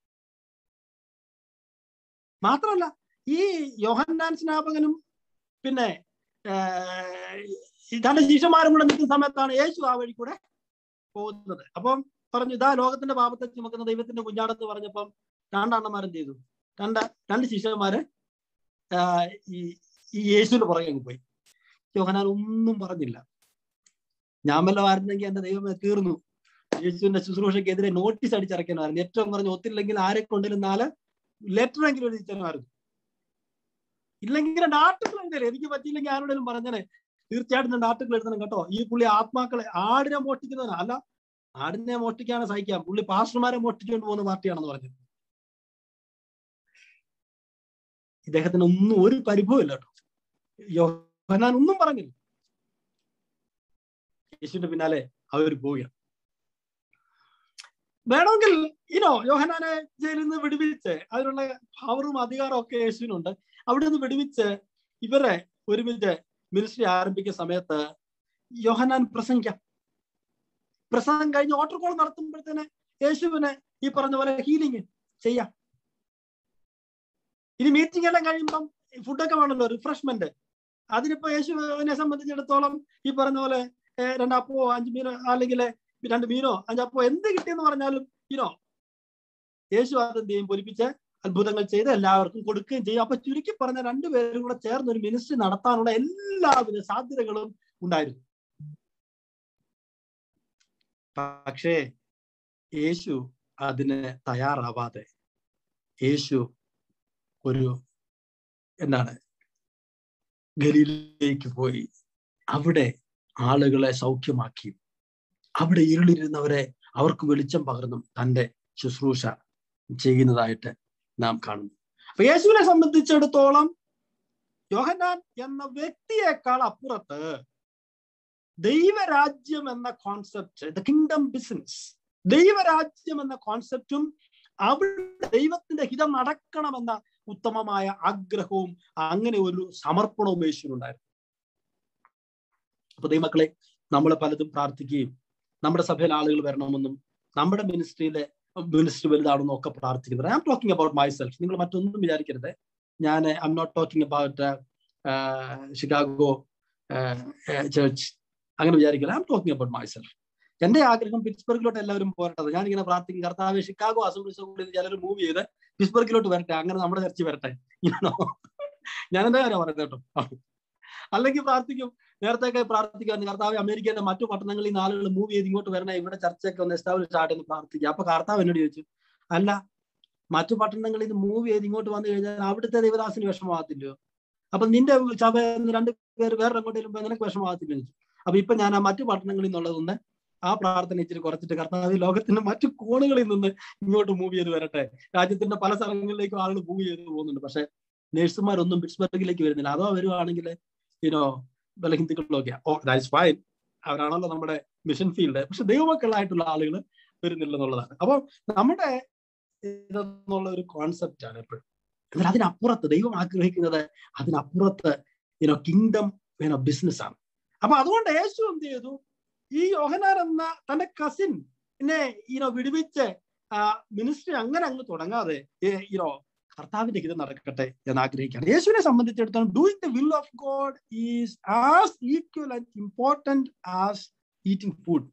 മാത്രമല്ല ഈ യോഹന്നാൻ സ്നാപകനും പിന്നെ തന്റെ ശിഷ്യന്മാരും കൂടെ നിൽക്കുന്ന സമയത്താണ് യേശു ആ വഴി കൂടെ പോകുന്നത് അപ്പം പറഞ്ഞു ഇതാ ലോകത്തിന്റെ പാപത്തെ ചുമക്കുന്ന ദൈവത്തിന്റെ കുഞ്ഞാടെന്ന് പറഞ്ഞപ്പം രണ്ടെണ്ണന്മാരും ചെയ്തു രണ്ട് രണ്ട് ശിഷ്യന്മാര് ഈ ഈ യേശുവിന്റെ പുറകെ അങ്ങ് പോയി യോഹനാൻ ഒന്നും പറഞ്ഞില്ല ഞാൻ വല്ല ആയിരുന്നെങ്കിൽ എന്റെ ദൈവമേ തീർന്നു യേശുവിന്റെ ശുശ്രൂഷയ്ക്കെതിരെ നോട്ടീസ് അടിച്ചിറക്കാനായിരുന്നു ഏറ്റവും കുറഞ്ഞ ഒത്തില്ലെങ്കിൽ ആരെ കൊണ്ടിലും നാല് ലെറ്റർ എങ്കിലും എഴുതിച്ചമായിരുന്നു ഇല്ലെങ്കിൽ രണ്ട് ആർട്ടിക്കിൾ എഴുതിയാലേ എനിക്ക് പറ്റിയില്ലെങ്കിൽ ആരോടെങ്കിലും പറഞ്ഞേ തീർച്ചയായിട്ടും രണ്ട് ആർട്ടിക്കിൾ എഴുതണം കേട്ടോ ഈ പുള്ളി ആത്മാക്കളെ ആടിനെ മോഷ്ടിക്കുന്നതിന് അല്ല ആടിനെ മോഷ്ടിക്കാണ് സഹിക്കാം പുള്ളി പാസ്റ്റർമാരെ മോഷ്ടിച്ചുകൊണ്ട് പോകുന്ന പാർട്ടിയാണെന്ന് പറഞ്ഞത് ഇദ്ദേഹത്തിന് ഒന്നും ഒരു പരിഭവം ഇല്ല കേട്ടോ യോഹനാൻ ഒന്നും പറഞ്ഞില്ല യേശുവിന്റെ പിന്നാലെ അവർ പോവുകയാണ് വേണമെങ്കിൽ ഇനോ യോഹനാനെ ജയിലിൽ നിന്ന് വിടുവിച്ച് അതിനുള്ള പവറും അധികാരവും ഒക്കെ യേശുവിനുണ്ട് അവിടെ നിന്ന് വിടുവിച്ച് ഇവരെ ഒരുമിച്ച് മിനിസ്ട്രി ആരംഭിക്കുന്ന സമയത്ത് യോഹനാൻ പ്രസംഗിക്കാം പ്രസംഗം കഴിഞ്ഞ് ഓട്ടർ കോൾ നടത്തുമ്പോഴത്തേന് യേശുവിനെ ഈ പറഞ്ഞ പോലെ ഹീലിംഗ് ചെയ്യാം ഇനി മീറ്റിംഗ് എല്ലാം കഴിയുമ്പം ഫുഡൊക്കെ വേണമല്ലോ റിഫ്രഷ്മെന്റ് അതിനിപ്പോ യേശുവിനെ സംബന്ധിച്ചിടത്തോളം ഈ പറഞ്ഞ പോലെ രണ്ടപ്പോ അഞ്ച് മീനോ അല്ലെങ്കിൽ രണ്ട് മീനോ അഞ്ചപ്പോ എന്ത് കിട്ടിയെന്ന് പറഞ്ഞാലും ഇനോ യേശു അതെന്ത് ചെയ്യും പൊലിപ്പിച്ച് അത്ഭുതങ്ങൾ ചെയ്ത് എല്ലാവർക്കും കൊടുക്കുകയും ചെയ്യും അപ്പൊ ചുരുക്കി പറഞ്ഞ രണ്ടുപേരും കൂടെ ചേർന്ന് ഒരു മിനിസ്ട്രി നടത്താനുള്ള എല്ലാവിധ സാധ്യതകളും ഉണ്ടായിരുന്നു പക്ഷേ യേശു അതിന് തയ്യാറാവാതെ യേശു ഒരു എന്താണ് ഗലിയിലേക്ക് പോയി അവിടെ ആളുകളെ സൗഖ്യമാക്കി അവിടെ ഇരുളിരുന്നവരെ അവർക്ക് വെളിച്ചം പകർന്നും തന്റെ ശുശ്രൂഷ ചെയ്യുന്നതായിട്ട് നാം കാണുന്നു അപ്പൊ യേശുവിനെ സംബന്ധിച്ചിടത്തോളം യോഹന്നാൻ എന്ന വ്യക്തിയേക്കാൾ അപ്പുറത്ത് ദൈവരാജ്യം എന്ന കോൺസെപ്റ്റ് ദ കിങ്ഡം ബിസിനസ് ദൈവരാജ്യം എന്ന കോൺസെപ്റ്റും അവിടെ ദൈവത്തിന്റെ ഹിതം നടക്കണമെന്ന ഉത്തമമായ ആഗ്രഹവും അങ്ങനെ ഒരു സമർപ്പണവും യേശുവിനുണ്ടായിരുന്നു അപ്പൊ ദൈവമക്കളെ നമ്മൾ പലതും പ്രാർത്ഥിക്കുകയും നമ്മുടെ സഭയിൽ ആളുകൾ വരണമെന്നും നമ്മുടെ മിനിസ്ട്രിയിലെ മിനിസ്ട്രി വലുതാണെന്നും ഒക്കെ പ്രാർത്ഥിക്കുന്നത് I am talking about myself നിങ്ങൾ മറ്റൊന്നും വിചാരിക്കരുത് ഞാൻ I'm not talking about Chicago church അങ്ങനെ വിചാരിക്കില്ല I'm talking about myself എന്റെ ആഗ്രഹം പിറ്റ്സ്ബർഗിലോട്ട് എല്ലാവരും പോരട്ടത് ഞാനിങ്ങനെ പ്രാർത്ഥിക്കും കർത്താവ് ഷിക്കാഗോ അസംബ്ലീസ് കൂടി ചിലർ മൂവ് ചെയ്ത് പിറ്റ്സ്ബർഗിലോട്ട് വരട്ടെ അങ്ങനെ നമ്മുടെ ചർച്ച വരട്ടെ ഞാൻ എന്താ കാര്യം പറയുന്നത് കേട്ടോ അല്ലെങ്കിൽ പ്രാർത്ഥിക്കും നേരത്തെ പ്രാർത്ഥിക്കാൻ കർത്താവ് അമേരിക്കയിലെ മറ്റു പട്ടണങ്ങളിൽ നിന്ന് ആളുകൾ മൂവ് ചെയ്ത് ഇങ്ങോട്ട് വരണേ ഇവിടെ ചർച്ചയൊക്കെ ഒന്ന് എസ്റ്റാബ്ലിഷ് ആയിട്ട് എന്ന് പ്രാർത്ഥിക്കുക അപ്പൊ കർത്താവ് എന്നോട് ചോദിച്ചു അല്ല മറ്റു പട്ടണങ്ങളിൽ നിന്ന് മൂവ് ചെയ്ത് ഇങ്ങോട്ട് വന്നു കഴിഞ്ഞാൽ അവിടുത്തെ ദേവദാസിന് വിഷമമാകത്തില്ലയോ അപ്പൊ നിന്റെ സഭ രണ്ട് പേര് വേറെ എങ്ങോട്ടേലും നിനക്ക് വിഷമമാകത്തില്ല അപ്പൊ ഇപ്പൊ ഞാൻ ആ മറ്റു പട്ടണങ്ങളിൽ നിന്നുള്ളതൊന്ന് ആ പ്രാർത്ഥന ഇച്ചിരി കുറച്ചിട്ട് കർത്താവ് ലോകത്തിന്റെ മറ്റു കോണുകളിൽ നിന്ന് ഇങ്ങോട്ട് മൂവ് ചെയ്ത് വരട്ടെ രാജ്യത്തിന്റെ പല സ്ഥലങ്ങളിലേക്കും ആളുകൾ മൂവ് ചെയ്ത് പോകുന്നുണ്ട് പക്ഷെ നേഴ്സുമാരൊന്നും പിറ്റ്സ്ബർഗിലേക്ക് വരുന്നില്ല അതോ വരുവാണെങ്കിൽ യുനോ വല്ല ഹിന്ദുക്കളിലൊക്കെ ഓ ദാറ്റ്സ് ഫൈൻ അവരാണല്ലോ നമ്മുടെ മിഷൻ ഫീൽഡ് പക്ഷെ ദൈവമക്കളായിട്ടുള്ള ആളുകൾ വരുന്നില്ല എന്നുള്ളതാണ് അപ്പോൾ നമ്മുടെ ഇതെന്നുള്ള ഒരു കോൺസെപ്റ്റ് ആണ് എപ്പോഴും എന്നാൽ അതിനപ്പുറത്ത് ദൈവം ആഗ്രഹിക്കുന്നത് അതിനപ്പുറത്ത് യുനോ കിങ്ഡം യുനോ ബിസിനസ് ആണ് അപ്പൊ അതുകൊണ്ട് യേശു എന്ത് ചെയ്തു ഈ യോഹനാൻ എന്ന തന്റെ കസിൻ എന്നെ ഈനോ വിടുവിച്ച് മിനിസ്ട്രി അങ്ങനെ അങ്ങ് തുടങ്ങാതെ ഈനോ കർത്താവിന്റെ ഹിതം നടക്കട്ടെ എന്ന് ആഗ്രഹിക്കുകയാണ് യേശുവിനെ സംബന്ധിച്ചിടത്തോളം doing the will of God is as equal and important as eating food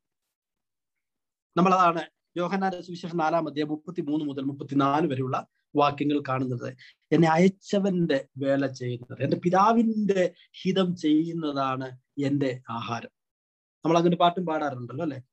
നമ്മളതാണ് യോഹനാന്റെ സുവിശേഷം നാലാം അധ്യായം മുപ്പത്തി മൂന്ന് മുതൽ മുപ്പത്തിനാല് വരെയുള്ള വാക്യങ്ങൾ കാണുന്നത് എന്നെ അയച്ചവന്റെ വേല ചെയ്യുന്നത് എന്റെ പിതാവിന്റെ ഹിതം ചെയ്യുന്നതാണ് എന്റെ ആഹാരം നമ്മൾ അങ്ങനെ പാട്ടും പാടാറുണ്ടല്ലോ അല്ലെ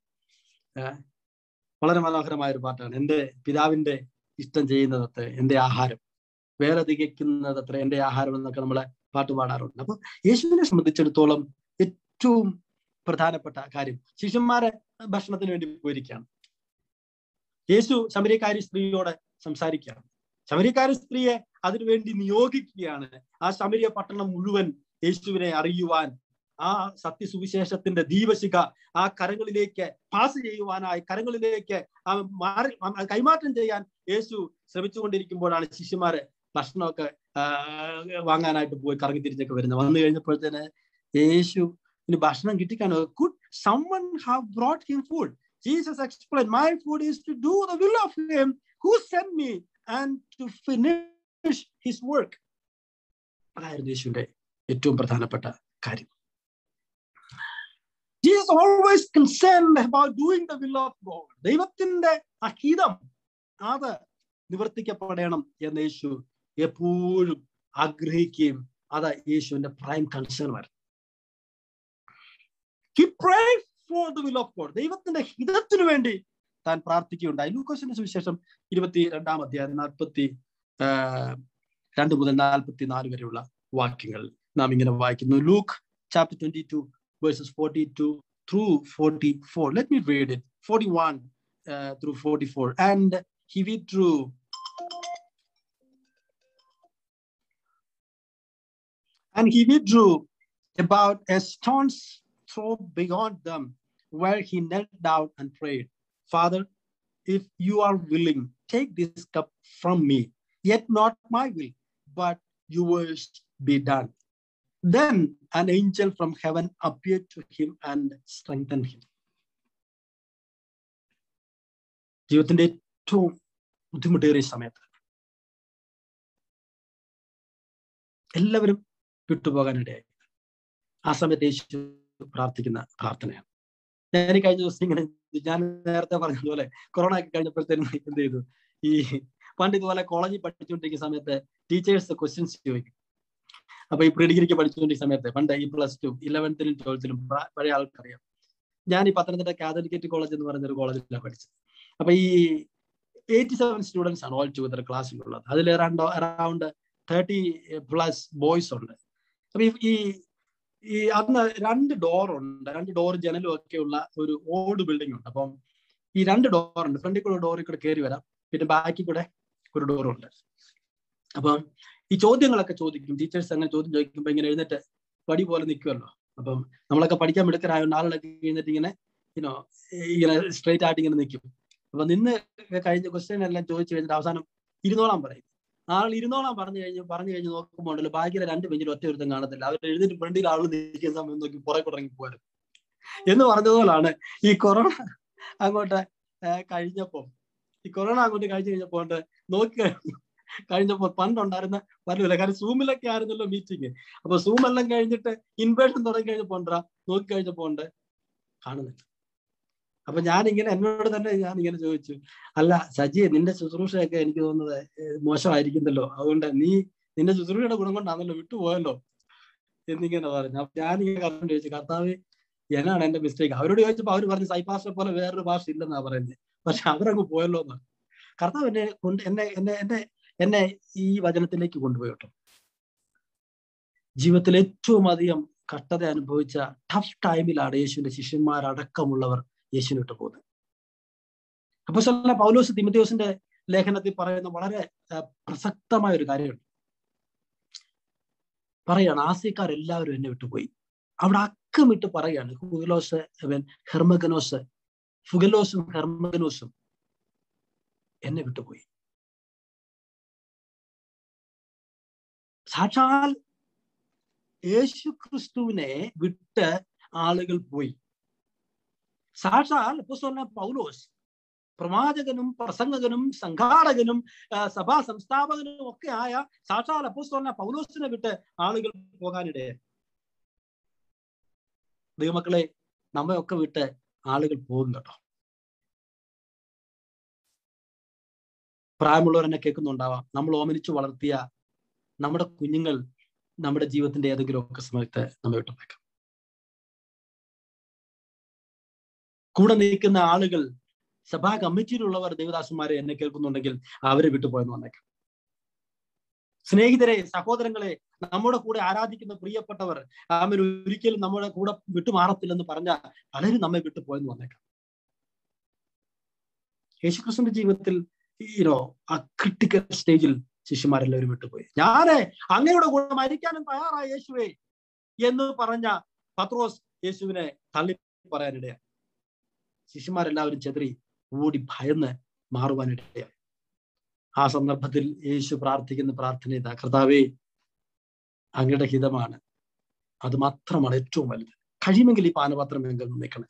വളരെ മനോഹരമായ ഒരു പാട്ടാണ് എന്റെ പിതാവിന്റെ ഇഷ്ടം ചെയ്യുന്നതത്ര എന്റെ ആഹാരം വേറെ തികയ്ക്കുന്നതത്ര എന്റെ ആഹാരം എന്നൊക്കെ നമ്മളെ പാട്ട് പാടാറുണ്ട് അപ്പൊ യേശുവിനെ സംബന്ധിച്ചിടത്തോളം ഏറ്റവും പ്രധാനപ്പെട്ട കാര്യം ശിഷ്യന്മാരെ ഭക്ഷണത്തിന് വേണ്ടി പോയിരിക്കുകയാണ് യേശു ശബരിക്കാരി സ്ത്രീയോട് സംസാരിക്കുകയാണ് ശബരിക്കാരി സ്ത്രീയെ അതിനുവേണ്ടി നിയോഗിക്കുകയാണ് ആ ശബരിയ പട്ടണം മുഴുവൻ യേശുവിനെ അറിയുവാൻ ആ സത്യസുവിശേഷത്തിന്റെ ദീപശിഖ ആ കരങ്ങളിലേക്ക് പാസ് ചെയ്യുവാനായി കരങ്ങളിലേക്ക് ആ മാറി കൈമാറ്റം ചെയ്യാൻ യേശു ശ്രമിച്ചുകൊണ്ടിരിക്കുമ്പോഴാണ് ശിഷ്യന്മാര് ഭക്ഷണമൊക്കെ വാങ്ങാനായിട്ട് പോയി കറങ്ങി തിരിഞ്ഞൊക്കെ വരുന്നത് വന്നു കഴിഞ്ഞപ്പോഴത്തേന് യേശു ഇനി ഭക്ഷണം കിട്ടിക്കാണോ could someone have brought him food Jesus explain my food is to do the will of him who send me and to finish his work അതായിരുന്നു യേശുവിന്റെ ഏറ്റവും പ്രധാനപ്പെട്ട കാര്യം Jesus always concerned about doing the will of God ദൈവത്തിന്റെ അഹിതം അത് നിവർത്തിക്കപ്പെടണം എന്ന് യേശു എപ്പോഴും ആഗ്രഹിക്കുകയും അത് യേശുവിന്റെ പ്രൈം കൺസേൺ ആയിരുന്നു he pray for the will of God ദൈവത്തിന്റെ ഹിതത്തിനു വേണ്ടി താൻ പ്രാർത്ഥിക്കുകയുണ്ടായി ലൂക്കോസിന്റെ സുവിശേഷം ഇരുപത്തി രണ്ടാം അധ്യായം നാൽപ്പത്തി രണ്ട് മുതൽ നാൽപ്പത്തി നാല് വരെയുള്ള വാക്യങ്ങൾ നാം ഇങ്ങനെ വായിക്കുന്നു Luke chapter twenty two verses forty two through forty four let me read it forty one through forty four and he withdrew And he withdrew about a stone's throw beyond them, where he knelt down and prayed, Father, if you are willing, take this cup from me, yet not my will, but yours be done. Then an angel from heaven appeared to him and strengthened him. ജീവിതത്തിന്റെ ഏറ്റവും ബുദ്ധിമുട്ടേറിയ സമയത്ത് എല്ലാവരും വിട്ടുപോകാനിടയായി ആ സമയത്ത് യേശു പ്രാർത്ഥിക്കുന്ന പ്രാർത്ഥനയാണ് ഞാൻ ഈ കഴിഞ്ഞ ദിവസം ഇങ്ങനെ ഞാൻ നേരത്തെ പറഞ്ഞതുപോലെ കൊറോണ ഒക്കെ കഴിഞ്ഞപ്പോഴത്തേനും എന്ത് ചെയ്തു ഈ പണ്ട് ഇതുപോലെ കോളേജിൽ പഠിച്ചുകൊണ്ടിരിക്കുന്ന സമയത്ത് ടീച്ചേഴ്സ് ക്വസ്റ്റ്യൻസ് ചോദിക്കും അപ്പൊ ഈ പ്രീ ഡിഗ്രിക്ക് പഠിച്ചുകൊണ്ടിരിക്കുന്ന സമയത്ത് പണ്ട് ഈ പ്ലസ് ടു ഇലവൻത്തിലും ട്വൽത്തിലും പഴയ ആൾക്കറിയാം ഞാൻ ഈ പത്തനംതിട്ട കാതലിക്കറ്റ് കോളേജ് എന്ന് പറയുന്ന ഒരു കോളേജിലാണ് പഠിച്ചത് അപ്പൊ ഈ എയ്റ്റി സെവൻ സ്റ്റുഡൻസ് ആണ് ഓൾ ടുഗദർ ക്ലാസ്സിലുള്ളത് അതിൽ around around thirty plus boys ഉണ്ട് അപ്പൊ ഈ ഈ അന്ന് രണ്ട് ഡോർ ഉണ്ട് രണ്ട് ഡോർ ജനലും ഒക്കെ ഉള്ള ഒരു ഓൾഡ് ബിൽഡിംഗ് ഉണ്ട് അപ്പം ഈ രണ്ട് ഡോർ ഉണ്ട് ഫ്രണ്ടിൽ കൂടെ ഡോറിൽ കൂടെ കയറി വരാം പിന്നെ ബാക്കിൽ കൂടെ ഒരു ഡോറുണ്ട് അപ്പം ഈ ചോദ്യങ്ങളൊക്കെ ചോദിക്കും ടീച്ചേഴ്സ് അങ്ങനെ ചോദ്യം ചോദിക്കുമ്പോൾ ഇങ്ങനെ എഴുന്നേറ്റ് പടി പോലെ നിൽക്കുമല്ലോ അപ്പം നമ്മളൊക്കെ പഠിക്കാൻ മിടുക്കരായ ആളുകളൊക്കെ എഴുന്നേറ്റ് ഇങ്ങനെ ഇനോ ഇങ്ങനെ സ്ട്രെയിറ്റ് ആയിട്ട് ഇങ്ങനെ നിൽക്കും അപ്പൊ നിന്ന് കഴിഞ്ഞ ക്വസ്റ്റ്യൻ എല്ലാം ചോദിച്ചു കഴിഞ്ഞിട്ട് അവസാനം ഇരുന്നോളാൻ പറയും ആൾ ഇരുന്നോളാൻ പറഞ്ഞു കഴിഞ്ഞ് പറഞ്ഞു കഴിഞ്ഞ് നോക്കുമ്പോൾ ഉണ്ടല്ലോ ബാക്കിലെ രണ്ട് ബെഞ്ചിൽ ഒറ്റ ഒരുത്തം കാണത്തില്ല അവർ എഴുതിട്ട് ഫ്രണ്ടിൽ ആൾ നിൽക്കുന്ന സമയം നോക്കി പുറകെ തുടങ്ങി പോരും എന്ന് പറഞ്ഞതുപോലാണ് ഈ കൊറോണ അങ്ങോട്ട് കഴിഞ്ഞപ്പോ ഈ കൊറോണ അങ്ങോട്ട് കഴിഞ്ഞു കഴിഞ്ഞപ്പോ നോക്കി കഴിഞ്ഞപ്പോ പണ്ടുണ്ടായിരുന്ന പലവില്ല കാരണം സൂമിലൊക്കെ ആയിരുന്നല്ലോ മീറ്റിംഗ് അപ്പൊ സൂം എല്ലാം കഴിഞ്ഞിട്ട് ഇൻവേഷൻ തുടങ്ങി കഴിഞ്ഞപ്പോ ഉണ്ടാ നോക്കി കഴിഞ്ഞപ്പോ ഉണ്ട് കാണുന്നില്ല അപ്പൊ ഞാൻ ഇങ്ങനെ എന്നോട് തന്നെ ഞാൻ ഇങ്ങനെ ചോദിച്ചു അല്ല സജി നിന്റെ ശുശ്രൂഷയൊക്കെ എനിക്ക് തോന്നുന്നത് മോശമായിരിക്കുന്നല്ലോ അതുകൊണ്ട് നീ നിന്റെ ശുശ്രൂഷയുടെ ഗുണം കൊണ്ടാണല്ലോ വിട്ടുപോയല്ലോ എന്നിങ്ങനെ പറഞ്ഞു അപ്പൊ ഞാൻ ഇങ്ങനെ കർത്താവ് ചോദിച്ചു കർത്താവ് എന്നാണ് എന്റെ മിസ്റ്റേക്ക് അവരോട് ചോദിച്ചപ്പോ അവർ പറഞ്ഞു സൈപാസിനെ പോലെ വേറൊരു ഭാഷ ഇല്ലെന്നാ പറയുന്നത് പക്ഷെ അവരങ്ങ് പോയല്ലോ എന്നാണ് കർത്താവ് എന്നെ കൊണ്ട് എന്നെ എന്നെ എന്നെ എന്നെ ഈ വചനത്തിലേക്ക് കൊണ്ടുപോയി കേട്ടോ ജീവിതത്തിൽ ഏറ്റവും അധികം കഷ്ടത അനുഭവിച്ച ടഫ് ടൈമിലാണ് യേശുവിന്റെ ശിഷ്യന്മാരടക്കമുള്ളവർ യേശുവിന് വിട്ടു പോകുന്നത് അപ്പൊ സ്വല പൗലോസ് തിമത്യോസിന്റെ ലേഖനത്തിൽ പറയുന്ന വളരെ പ്രസക്തമായ ഒരു കാര്യമുണ്ട് പറയാണ് ആസിക്കാരെല്ലാവരും എന്നെ വിട്ടുപോയി അവിടെ അക്കമിട്ട് പറയാണ് ഫുഗലോസ് ഹെർമഗനോസ് ഫുഗലോസും ഹെർമഗനോസും എന്നെ വിട്ടുപോയി സാക്ഷാൽ യേശു ക്രിസ്തുവിനെ വിട്ട് ആളുകൾ പോയി സാക്ഷാൽ അപ്പോസ്തലനായ പൗലോസ് പ്രവാചകനും പ്രസംഗകനും സംഘാടകനും സഭാ സംസ്ഥാപകനും ഒക്കെ ആയ സാക്ഷാൽ അപ്പോസ്തലനായ പൗലോസിനെ വിട്ട് ആളുകൾ പോകാനിടയായി ദൈവമക്കളെ നമ്മയൊക്കെ വിട്ട് ആളുകൾ പോകും കേട്ടോ പ്രായമുള്ളവർ എന്നെ കേൾക്കുന്നുണ്ടാവാം നമ്മൾ ഓമനിച്ചു വളർത്തിയ നമ്മുടെ കുഞ്ഞുങ്ങൾ നമ്മുടെ ജീവിതത്തിന്റെ ഏതെങ്കിലും ഒക്കെ സമയത്ത് നമ്മെ വിട്ടുപോയേക്കാം കൂടെ നിൽക്കുന്ന ആളുകൾ സഭാ കമ്മിറ്റിയിലുള്ളവർ ദേവദാസന്മാരെ എന്നെ കേൾക്കുന്നുണ്ടെങ്കിൽ അവരെ വിട്ടുപോയെന്ന് വന്നേക്കാം സ്നേഹിതരെ സഹോദരങ്ങളെ നമ്മുടെ കൂടെ ആരാധിക്കുന്ന പ്രിയപ്പെട്ടവർ അവർ ഒരിക്കലും നമ്മുടെ കൂടെ വിട്ടുമാറത്തില്ലെന്ന് പറഞ്ഞ പലരും നമ്മെ വിട്ടുപോയെന്ന് വന്നേക്കാം യേശുക്രിസ്തുവിന്റെ ജീവിതത്തിൽ ഈനോ ആ ക്രിട്ടിക്കൽ സ്റ്റേജിൽ ശിഷ്യന്മാരെല്ലാവരും വിട്ടുപോയി ഞാന് അങ്ങയുടെ കൂടെ മരിക്കാനും തയ്യാറായ യേശുവേ എന്ന് പറഞ്ഞ പത്രോസ് യേശുവിനെ തള്ളി പറയാനിടയാണ് ശിഷ്യന്മാരെല്ലാവരും ചെതറി ഓടി ഭയന്ന് മാറുവാനിടയായി ആ സന്ദർഭത്തിൽ യേശു പ്രാർത്ഥിക്കുന്ന പ്രാർത്ഥന ഇതാ കർത്താവേ അങ്ങയുടെ ഹിതമാണ് അത് മാത്രമാണ് ഏറ്റവും വലുത് കഴിയുമെങ്കിൽ ഈ പാനപാത്രം എങ്കിൽ നിൽക്കണേ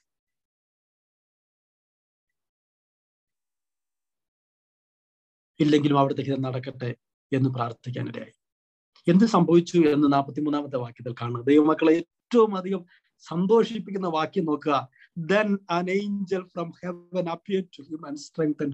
ഇല്ലെങ്കിലും അവിടുത്തെ ഹിതം നടക്കട്ടെ എന്ന് പ്രാർത്ഥിക്കാനിടയായി എന്ത് സംഭവിച്ചു എന്ന് നാൽപ്പത്തി മൂന്നാമത്തെ വാക്യത്തിൽ കാണുക ദൈവമക്കളെ ഏറ്റവും അധികം സന്തോഷിപ്പിക്കുന്ന വാക്യം നോക്കുക then an angel from heaven appear to him and strengthen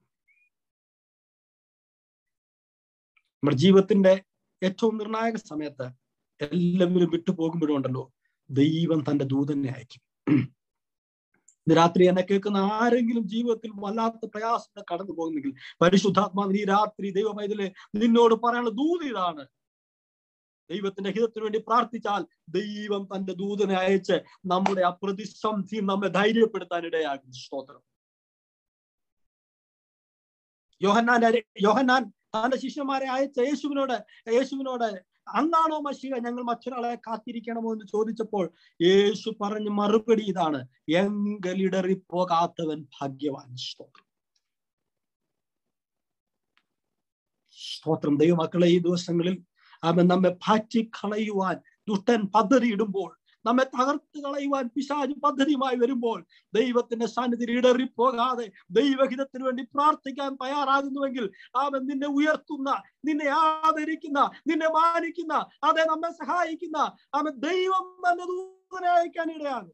നമ്മുടെ ജീവിതത്തിന്റെ ഏറ്റവും നിർണായക സമയത്ത് എല്ലാവരും വിട്ടുപോകുമ്പോഴും ഉണ്ടല്ലോ ദൈവം തന്റെ ദൂതനെ അയക്കും ഇന്ന് രാത്രി എന്നെ കേൾക്കുന്ന ആരെങ്കിലും ജീവിതത്തിൽ വല്ലാത്ത പ്രയാസത്തെ കടന്നു പോകുന്നെങ്കിൽ പരിശുദ്ധാത്മാവിന് ഈ രാത്രി ദൈവമൈതലെ നിന്നോട് പറയാനുള്ള ദൂത് ഇതാണ് ദൈവത്തിന്റെ ഹിതത്തിന് വേണ്ടി പ്രാർത്ഥിച്ചാൽ ദൈവം തന്റെ ദൂതനെ അയച്ച് നമ്മുടെ ആ പ്രതിസന്ധി നമ്മെ ധൈര്യപ്പെടുത്താൻ ഇടയാകും സ്തോത്രം യോഹന്നാൻ യോഹന്നാൻ തന്റെ ശിഷ്യന്മാരെ അയച്ച യേശുവിനോട് യേശുവിനോട് അന്നാണോ മഷിക ഞങ്ങൾ മറ്റൊരാളെ കാത്തിരിക്കണമോ എന്ന് ചോദിച്ചപ്പോൾ യേശു പറഞ്ഞ മറുപടി ഇതാണ് എങ്കലിടറി പോകാത്തവൻ ഭാഗ്യവാൻ സ്തോത്രം സ്തോത്രം ദൈവമക്കളെ ഈ ദിവസങ്ങളിൽ അവൻ നമ്മെ പാറ്റിക്കളയുവാൻ ദുഷ്ടൻ പദ്ധതിയിടുമ്പോൾ നമ്മെ തകർത്ത് കളയുവാൻ പിശാജ് പദ്ധതിയുമായി വരുമ്പോൾ ദൈവത്തിന്റെ സാന്നിധ്യം ഇടറിപ്പോകാതെ ദൈവഹിതത്തിന് വേണ്ടി പ്രാർത്ഥിക്കാൻ തയ്യാറാകുന്നുവെങ്കിൽ അവൻ നിന്നെ ഉയർത്തുന്ന നിന്നെ ആദരിക്കുന്ന നിന്നെ മാനിക്കുന്ന അതെ നമ്മെ സഹായിക്കുന്ന അവൻ ദൈവം തന്നെ ദൂതനെ അയക്കാൻ ഇടയാകും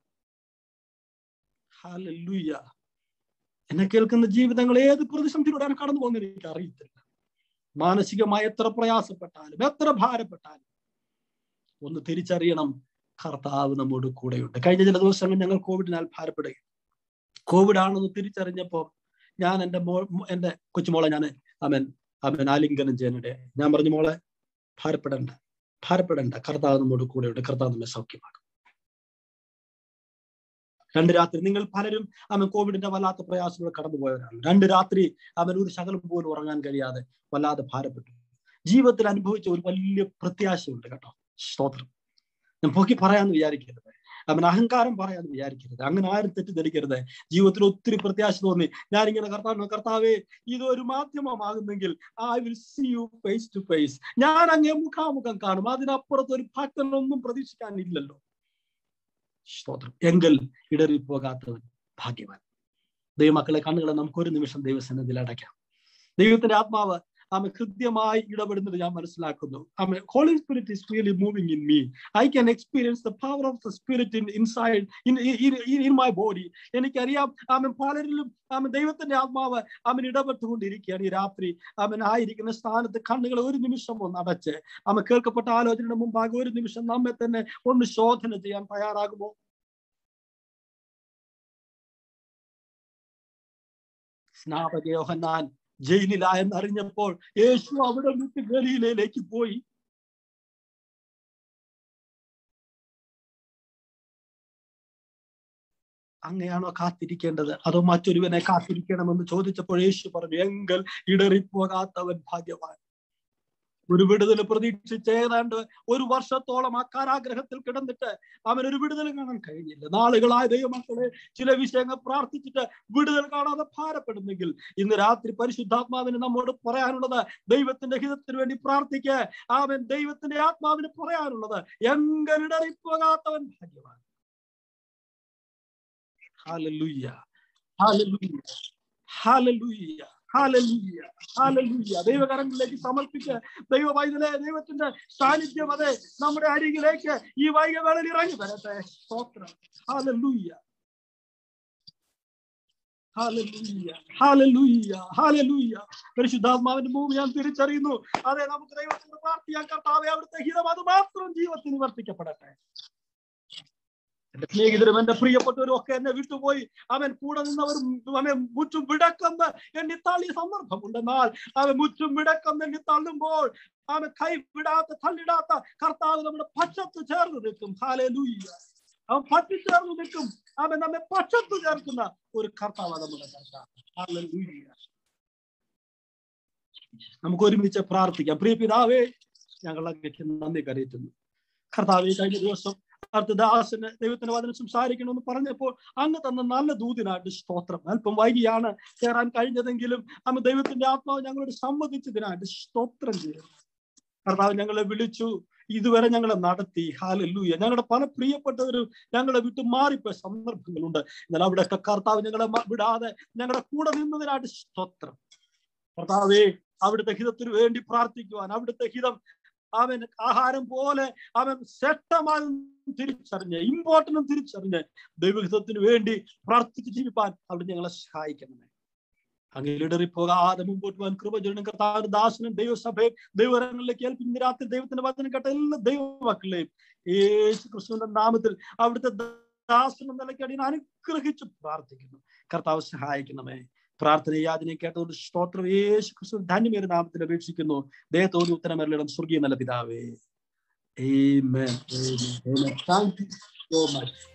ഹല്ലേലൂയ എന്നെ കേൾക്കുന്ന ജീവിതങ്ങൾ ഏത് പ്രതിസന്ധിയിലൂടെയാണ് കടന്നു പോകുന്നത് എനിക്ക് അറിയത്തില്ല മാനസികമായി എത്ര പ്രയാസപ്പെട്ടാലും എത്ര ഭാരപ്പെട്ടാലും ഒന്ന് തിരിച്ചറിയണം കർത്താവ് നമ്മോട് കൂടെയുണ്ട് കഴിഞ്ഞ ചില ദിവസങ്ങൾ ഞങ്ങൾ കോവിഡിനാൽ ഭാരപ്പെടുക കോവിഡ് ആണെന്ന് തിരിച്ചറിഞ്ഞപ്പോൾ ഞാൻ എൻ്റെ മോ എൻ്റെ കൊച്ചുമോളെ ഞാൻ അവൻ അവൻ ആലിംഗനം ചെയ്യാനിടെ ഞാൻ പറഞ്ഞു മോളെ ഭാരപ്പെടണ്ട ഭാരപ്പെടണ്ട കർത്താവ് നമ്മോട് കൂടെയുണ്ട് കർത്താവ് നമ്മെ സൗഖ്യമാക്കും രണ്ട് രാത്രി നിങ്ങൾ പലരും അവൻ കോവിഡിന്റെ വല്ലാത്ത പ്രയാസങ്ങൾ കടന്നുപോയവരാണ് രണ്ട് രാത്രി അവൻ ഒരു ശകലം പോലും ഉറങ്ങാൻ കഴിയാതെ വല്ലാതെ ഭാരപ്പെട്ടു ജീവിതത്തിൽ അനുഭവിച്ച ഒരു വലിയ പ്രത്യാശയുണ്ട് കേട്ടോ സ്തോത്രം ഞാൻ പൊക്കി പറയാന്ന് വിചാരിക്കരുത് അവൻ അഹങ്കാരം പറയാന്ന് വിചാരിക്കരുത് അങ്ങനെ ആരും തെറ്റിദ്ധരിക്കരുത് ജീവിതത്തിൽ ഒത്തിരി പ്രത്യാശ തോന്നി ഞാനിങ്ങനെ കർത്താവ് കർത്താവേ ഇതൊരു മാധ്യമമാകുന്നെങ്കിൽ I will see you face to face ഞാൻ അങ്ങേ മുഖാമുഖം കാണും അതിനപ്പുറത്ത് ഒരു ഭക്തനൊന്നും പ്രതീക്ഷിക്കാനില്ലല്ലോ സ്തോത്രം എങ്കിൽ ഇടറി പോകാത്തവൻ ഭാഗ്യവാൻ ദൈവമക്കളെ കണ്ണുകളെ നമുക്ക് ഒരു നിമിഷം ദൈവസന്നിധിയിൽ അടയ്ക്കാം ദൈവത്തിന്റെ ആത്മാവ് ആമ കൃത്യമായി ഇടപെടുന്നത് ഞാൻ മനസ്സിലാക്കുന്നു ആമ Holy Spirit is really moving in me I can experience the power of the Spirit in inside in in my body എനിക്കറിയാം ആമൻ പലരിലും ആമൻ ദൈവത്തിന്റെ ആത്മാവ് അവൻ ഇടപെട്ടുകൊണ്ടിരിക്കുകയാണ് ഈ രാത്രി അവൻ ആയിരിക്കുന്ന സ്ഥാനത്ത് കണ്ണുകൾ ഒരു നിമിഷം ഒന്ന് അടച്ച് അവൻ കേൾക്കപ്പെട്ട ആലോചനയുടെ മുമ്പാകെ ഒരു നിമിഷം നമ്മെ തന്നെ ഒന്ന് ശോധന ചെയ്യാൻ തയ്യാറാകുമോ സ്നാപക യോഹന്നാൻ ജയിലിലായെന്ന് അറിഞ്ഞപ്പോൾ യേശു അവിടെ വിട്ട് ഗലീലയിലേക്ക് പോയി അങ്ങയാണോ കാത്തിരിക്കേണ്ടത് അതോ മറ്റൊരുവനെ കാത്തിരിക്കണമെന്ന് ചോദിച്ചപ്പോൾ യേശു പറഞ്ഞു എങ്കൽ ഇടറിപ്പോകാത്തവൻ ഭാഗ്യവാൻ ഒരു വിടുതൽ പ്രതീക്ഷിച്ച് ഏതാണ്ട് ഒരു വർഷത്തോളം ആ കാരാഗ്രഹത്തിൽ കിടന്നിട്ട് അവൻ ഒരു വിടുതൽ കാണാൻ കഴിഞ്ഞില്ല നാളുകളായ ദൈവമക്കളെ ചില വിഷയങ്ങൾ പ്രാർത്ഥിച്ചിട്ട് വിടുതൽ കാണാതെ ഭാരപ്പെടുന്നെങ്കിൽ ഇന്ന് രാത്രി പരിശുദ്ധാത്മാവിന് നമ്മോട് പറയാനുള്ളത് ദൈവത്തിന്റെ ഹിതത്തിന് വേണ്ടി പ്രാർത്ഥിക്കുക അവൻ ദൈവത്തിന്റെ ആത്മാവിന് പറയാനുള്ളത് എങ്കലിടറിപ്പോകാത്തവൻ ഭാഗ്യവാൻ ഹാലലുയ്യ ഹാലലുയ്യ ഹാലലുയ്യ ഹാലലുയ്യ ഹാലലുയ്യ ദൈവകരങ്ങളിലേക്ക് സമർപ്പിച്ച് ദൈവ വൈദ്യലെ ദൈവത്തിന്റെ സാന്നിധ്യം അതെ നമ്മുടെ അരികിലേക്ക് ഈ വൈകവേളയിൽ ഇറങ്ങി വരട്ടെ സ്തോത്രം ഹാലലുയ്യ ഹാലലുയ്യ ഹാലലുയ്യ ഹാലലുയ്യ പരിശുദ്ധാത്മാവിന്റെ മുമ്പ് ഞാൻ തിരിച്ചറിയുന്നു അതെ നമുക്ക് ദൈവത്തിന്റെ പ്രാർത്ഥിക്കാൻ കർത്താവെ അവിടുത്തെ ഹിതം അത് മാത്രം ജീവിതത്തിൽ നിവർത്തിക്കപ്പെടട്ടെ എന്റെ സ്നേഹിതരും എന്റെ പ്രിയപ്പെട്ടവരും ഒക്കെ എന്നെ വിട്ടുപോയി അവൻ കൂടെ നിന്നവരും അവൻ മുറ്റും വിടക്കെന്ന് എന്നെ തള്ളിയ സന്ദർഭമുണ്ടെന്നാൽ അവൻ മുറ്റും വിടക്കെന്ന് എന്നെ തള്ളുമ്പോൾ അവൻ കൈ വിടാത്ത തള്ളിടാത്ത കർത്താവ് നമ്മുടെ പക്ഷത്ത് ചേർന്ന് നിൽക്കും ഹാലേ ലൂയ്യ അവൻ പറ്റി ചേർന്ന് നിൽക്കും അവൻ നമ്മെ പക്ഷത്ത് ചേർക്കുന്ന ഒരു കർത്താവ് നമ്മുടെ കർത്താവ് നമുക്ക് ഒരുമിച്ച് പ്രാർത്ഥിക്കാം പ്രിയ പിതാവേ ഞങ്ങൾ അങ്ങേക്ക് നന്ദി കരയറ്റുന്നു കർത്താവെ കഴിഞ്ഞ ദിവസം ദാസന് ദൈവത്തിന്റെ വചനം സംസാരിക്കണമെന്ന് പറഞ്ഞപ്പോൾ അങ്ങ് തന്ന നല്ല ദൂതിനായിട്ട് സ്തോത്രം അല്പം വൈകിയാണ് കയറാൻ കഴിഞ്ഞതെങ്കിലും അന്ന് ദൈവത്തിന്റെ ആത്മാവ് ഞങ്ങളോട് സമ്മതിച്ചതിനായിട്ട് സ്തോത്രം ചെയ്യുന്നു കർത്താവ് ഞങ്ങളെ വിളിച്ചു ഇതുവരെ ഞങ്ങളെ നടത്തി ഹാലല്ലൂയ ഞങ്ങളുടെ പല പ്രിയപ്പെട്ടവരും ഞങ്ങളെ വിട്ടു മാറിപ്പോയ സന്ദർഭങ്ങളുണ്ട് എന്നാൽ അവിടെയൊക്കെ കർത്താവ് ഞങ്ങളെ വിടാതെ ഞങ്ങളുടെ കൂടെ നിന്നതിനായിട്ട് സ്തോത്രം കർത്താവേ അവിടുത്തെ ഹിതത്തിന് വേണ്ടി പ്രാർത്ഥിക്കുവാൻ അവിടുത്തെ ഹിതം അവൻ ആഹാരം പോലെ അവൻ ശ്രേഷ്ഠമായി തിരിച്ചറിഞ്ഞ് ഇമ്പോർട്ടനും തിരിച്ചറിഞ്ഞ് ദൈവഹിതത്തിന് വേണ്ടി പ്രാർത്ഥിച്ച് ജീവിപ്പാൻ അവിടെ ഞങ്ങളെ സഹായിക്കണമേ അങ്ങനെ പോകാതെ മുമ്പോട്ട് പോകാൻ കൃപ ചെയ്യണം കർത്താവ് ദാസനും ദൈവസഭയും ദൈവങ്ങളിലേക്ക് ഏൽപ്പിക്കുന്ന രാത്രി ദൈവത്തിന്റെ വചനം കേട്ട എല്ലാ ദൈവമക്കളെയും യേശു കൃഷ്ണന്റെ നാമത്തിൽ അവിടുത്തെ ദാസൻ എന്ന നിലയ്ക്ക് അടിയൻ അനുഗ്രഹിച്ച് പ്രാർത്ഥിക്കുന്നു കർത്താവ് സഹായിക്കണമേ പ്രാർത്ഥന യാതിനെ കേട്ടതുകൊണ്ട് സ്തോത്രം യേശു ക്രിസ്തു ധന്യമേറെ നാമത്തിൽ അപേക്ഷിക്കുന്നു ദേഹത്തോട് ഉത്തരമരളിടം സ്വർഗീയ നല്ല പിതാവേ Amen. Amen. Amen. Thank you so much.